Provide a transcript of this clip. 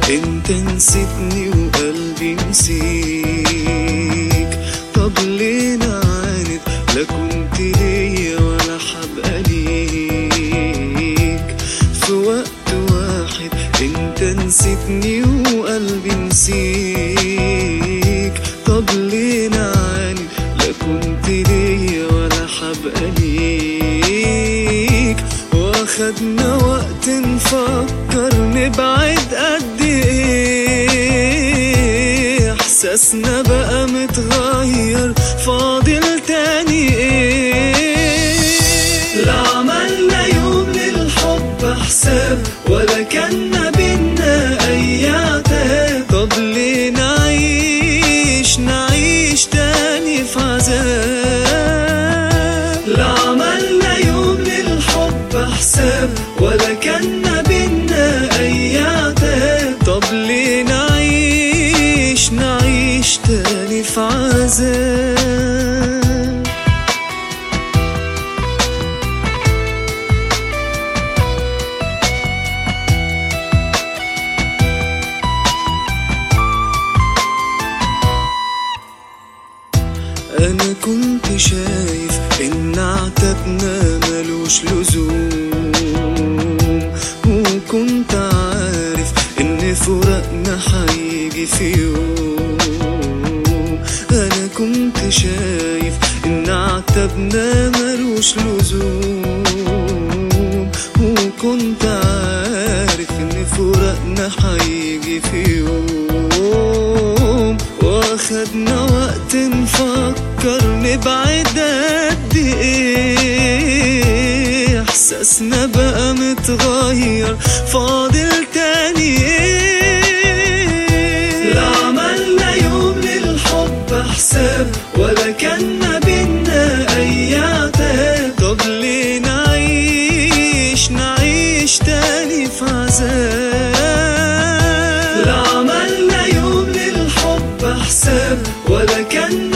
انت نسيتني وقلبي نسيك طب ليه نعاند لا كنت ليا ولا حبقى ليك في وقت واحد انت نسيتني وقلبي نسيك طب ليه نعاند لا كنت ليا ولا حبقى ليك واخدنا وقت نفكر نبعد قد ايه احساسنا بقى متغير فاضل تاني ايه لا عملنا يوم للحب حساب ولا كان ما بينا اي عتاب طب ليه نعيش نعيش تاني في عذاب لا عملنا يوم للحب حساب ولا كان ما بينا اي عتاب طب ليه نعيش نعيش تاني في عذاب انا كنت شايف ان عتبنا ملوش لزوم وكنت عارف ان فراقنا هيجي في يوم انا كنت شايف ان عتبنا ملوش لزوم وكنت عارف ان فراقنا هيجي في يوم واخدنا وقت نفكر نبعد قد ايه احساسنا بقى متغير فاضل تاني ايه لا عملنا يوم للحب حساب ولا كان ما بينا اي عتاب طب ليه نعيش نعيش تاني في عذاب لا عملنا يوم للحب حساب ولا كان